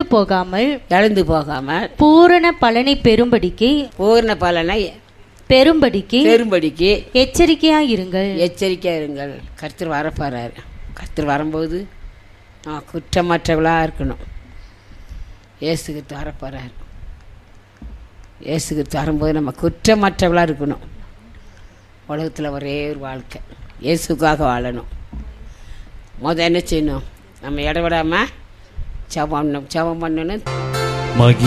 போகாமல் இழந்து போகாமல் பூரண பலனை பெறும்படிக்கு பூர்ண பலனை பெறும்படிக்கு பெரும்படிக்கு எச்சரிக்கையாயிருங்கள் எச்சரிக்கையாக இருங்கள் கர்த்தர் வரப்போறாரு கர்த்தர் வரும்போது நான் குற்றமற்றவளாக இருக்கணும் இயேசுக்கு வரப்போறாரு இயேசுக்கு வரும்போது நம்ம குற்றமற்றவளாக இருக்கணும் உலகத்தில் ஒரே ஒரு வாழ்க்கை இயேசுக்காக வாழணும் முத என்ன செய்யணும் நம்ம இடவிடாமல் ஜபம் பண்ணணும் ஜபம் பண்ணணும் மகி